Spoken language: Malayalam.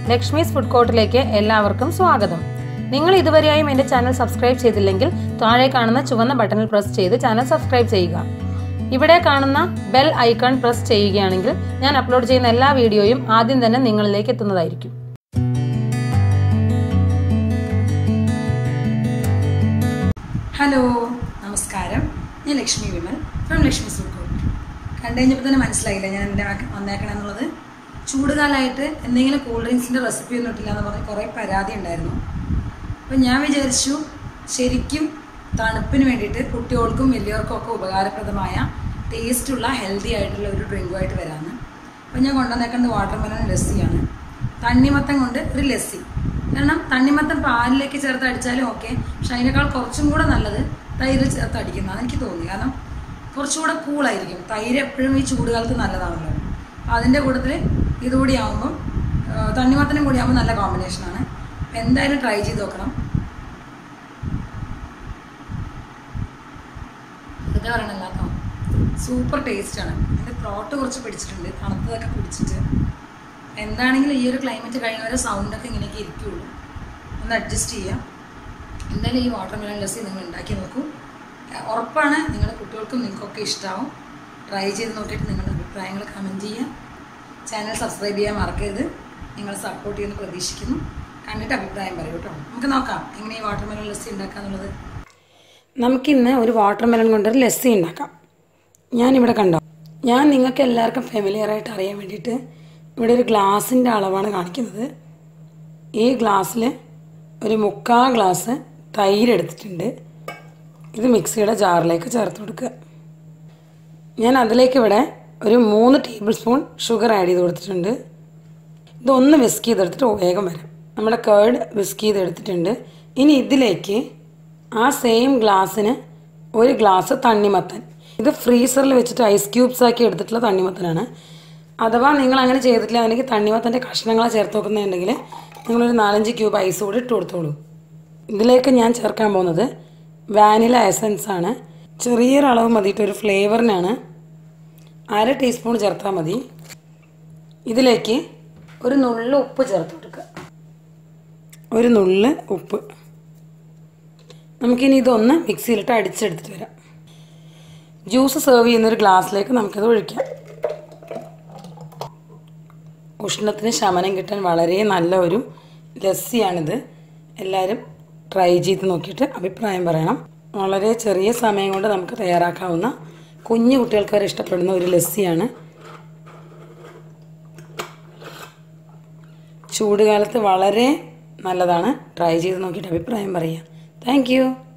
ലക്ഷ്മീസ് ഫുഡ് കോർട്ടിലേക്ക് എല്ലാവർക്കും സ്വാഗതം നിങ്ങൾ ഇതുവരെയായും എൻ്റെ ചാനൽ സബ്സ്ക്രൈബ് ചെയ്തില്ലെങ്കിൽ താഴെ കാണുന്ന ചുവന്ന ബട്ടണിൽ പ്രസ് ചെയ്ത് ചാനൽ സബ്സ്ക്രൈബ് ചെയ്യുക ഇവിടെ കാണുന്ന ബെൽ ഐക്കൺ പ്രസ് ചെയ്യുകയാണെങ്കിൽ ഞാൻ അപ്ലോഡ് ചെയ്യുന്ന എല്ലാ വീഡിയോയും ആദ്യം തന്നെ നിങ്ങളിലേക്ക് എത്തുന്നതായിരിക്കും ഹലോ നമസ്കാരം ഞാൻ ലക്ഷ്മി വിമൽ ഫ്രം ലക്ഷ്മി സുക്കോട്ട് കണ്ടു കഴിഞ്ഞപ്പോൾ തന്നെ മനസ്സിലായില്ല ഞാൻ എൻ്റെ വന്നേക്കണമെന്നുള്ളത് ചൂടുകാലമായിട്ട് എന്തെങ്കിലും കൂൾ ഡ്രിങ്ക്സിൻ്റെ റെസിപ്പി ഒന്നും ഇട്ടില്ല എന്ന് പറഞ്ഞ് കുറേ പരാതി ഉണ്ടായിരുന്നു അപ്പം ഞാൻ വിചാരിച്ചു ശരിക്കും തണുപ്പിന് വേണ്ടിയിട്ട് കുട്ടികൾക്കും വലിയവർക്കും ഒക്കെ ഉപകാരപ്രദമായ ടേസ്റ്റുള്ള ഹെൽത്തി ആയിട്ടുള്ള ഒരു ഡ്രിങ്കുമായിട്ട് വരാമെന്ന് അപ്പം ഞാൻ കൊണ്ടുവന്നേക്കുന്നത് വാട്ടർ മെലൺ ലസ്സിയാണ് തണ്ണിമത്തം കൊണ്ട് ഒരു ലസ്സി കാരണം തണ്ണിമത്തം പാലിലേക്ക് ചേർത്ത് അടിച്ചാലും ഓക്കെ പക്ഷെ അതിനേക്കാൾ കുറച്ചും കൂടെ നല്ലത് തൈര് ചേർത്ത് അടിക്കുന്നതാണ് എനിക്ക് തോന്നി കാരണം കുറച്ചുകൂടെ കൂളായിരിക്കും തൈര് എപ്പോഴും ഈ ചൂടുകാലത്ത് നല്ലതാണല്ലോ അപ്പോൾ അതിൻ്റെ കൂട്ടത്തിൽ ഇതുകൂടി ആകുമ്പം തണ്ണിമത്തനും കൂടി ആകുമ്പോൾ നല്ല കോമ്പിനേഷനാണ് അപ്പോൾ എന്തായാലും ട്രൈ ചെയ്ത് നോക്കണം വെറുതെ പറയണല്ലോ കേട്ടോ സൂപ്പർ ടേസ്റ്റാണ് എൻ്റെ ത്രോട്ട് കുറച്ച് പിടിച്ചിട്ടുണ്ട് തണുത്തതൊക്കെ കുടിച്ചിട്ട് എന്താണെങ്കിലും ഈ ഒരു ക്ലൈമറ്റ് കഴിയുന്നവരെ സൗണ്ടൊക്കെ ഇങ്ങനെയൊക്കെ ഇരിക്കുകയുള്ളൂ ഒന്ന് അഡ്ജസ്റ്റ് ചെയ്യാം എന്തായാലും ഈ വാട്ടർ മെലൺ ലസ്സി നിങ്ങൾ ഉണ്ടാക്കി നോക്കൂ അഹ് ഉറപ്പാണ് നിങ്ങളുടെ കുട്ടികൾക്കും നിങ്ങൾക്കൊക്കെ ഇഷ്ടമാവും ട്രൈ ചെയ്ത് നോക്കിയിട്ട് നിങ്ങളുടെ അഭിപ്രായങ്ങൾ കമൻറ്റ് ചെയ്യുക ചാനൽ സബ്സ്ക്രൈബ് ചെയ്യാൻ മറക്കരുത് നിങ്ങൾ സപ്പോർട്ട് ചെയ്യുമെന്ന് പ്രതീക്ഷിക്കുന്നു കണ്ടിട്ട് അഭിപ്രായം പറയൂ കേട്ടോ നമുക്ക് നോക്കാം എങ്ങനെ ഈ വാട്ടർ മെലൺ ലസ്സി ഉണ്ടാക്കാന്നുള്ളത് നമുക്കിന്ന് ഒരു വാട്ടർ മെലൺ കൊണ്ടൊരു ലസ്സി ഉണ്ടാക്കാം ഞാനിവിടെ കണ്ടോ ഞാൻ നിങ്ങൾക്ക് എല്ലാവർക്കും ഫെമിലിയർ ആയിട്ട് അറിയാൻ വേണ്ടിയിട്ട് ഇവിടെ ഒരു ഗ്ലാസിൻ്റെ അളവാണ് കാണിക്കുന്നത് ഈ ഗ്ലാസ്സിൽ ഒരു മുക്കാ ഗ്ലാസ് തൈര് എടുത്തിട്ടുണ്ട് ഇത് മിക്സിയുടെ ജാറിലേക്ക് ചേർത്ത് കൊടുക്കുക ഞാൻ അതിലേക്ക് ഇവിടെ ഒരു മൂന്ന് ടേബിൾ സ്പൂൺ ഷുഗർ ആഡ് ചെയ്ത് കൊടുത്തിട്ടുണ്ട് ഇതൊന്ന് വിസ്ക് ചെയ്തെടുത്തിട്ട് വേഗം വരാം നമ്മുടെ കേർഡ് വിസ്ക് ചെയ്തെടുത്തിട്ടുണ്ട് ഇനി ഇതിലേക്ക് ആ സെയിം ഗ്ലാസ്സിന് ഒരു ഗ്ലാസ് തണ്ണിമത്തൻ ഇത് ഫ്രീസറിൽ വെച്ചിട്ട് ഐസ് ക്യൂബ്സ് ആക്കി എടുത്തിട്ടുള്ള തണ്ണിമത്തനാണ് അഥവാ നിങ്ങൾ അങ്ങനെ ചെയ്തിട്ടില്ല അല്ലെങ്കിൽ തണ്ണിമത്തൻ്റെ കഷ്ണങ്ങളെ ചേർത്ത് വെക്കുന്നുണ്ടെങ്കിൽ നിങ്ങളൊരു നാലഞ്ച് ക്യൂബ് ഐസ് കൂടി ഇട്ട് കൊടുത്തോളൂ ഇതിലേക്ക് ഞാൻ ചേർക്കാൻ പോകുന്നത് വാനില എസൻസ് ആണ് ചെറിയൊരളവ് മതിയിട്ട് ഒരു ഫ്ലേവറിനാണ് അര ടീസ്പൂൺ ചേർത്താൽ മതി ഇതിലേക്ക് ഒരു നുള്ള് ഉപ്പ് ചേർത്ത് കൊടുക്കുക ഒരു നുള്ള് ഉപ്പ് നമുക്കിനി ഇതൊന്ന് മിക്സിയിലിട്ട് അടിച്ചെടുത്തിട്ട് വരാം ജ്യൂസ് സെർവ് ചെയ്യുന്ന ഒരു ഗ്ലാസ്സിലേക്ക് നമുക്കിത് ഒഴിക്കാം ഉഷ്ണത്തിന് ശമനം കിട്ടാൻ വളരെ നല്ല ഒരു ലസ്സിയാണിത് എല്ലാവരും ട്രൈ ചെയ്ത് നോക്കിയിട്ട് അഭിപ്രായം പറയണം വളരെ ചെറിയ സമയം കൊണ്ട് നമുക്ക് തയ്യാറാക്കാവുന്ന കുഞ്ഞു കുട്ടികൾക്ക് വരെ ഇഷ്ടപ്പെടുന്ന ഒരു ലസ്സിയാണ് ചൂടുകാലത്ത് വളരെ നല്ലതാണ് ട്രൈ ചെയ്ത് നോക്കിയിട്ട് അഭിപ്രായം പറയുക താങ്ക്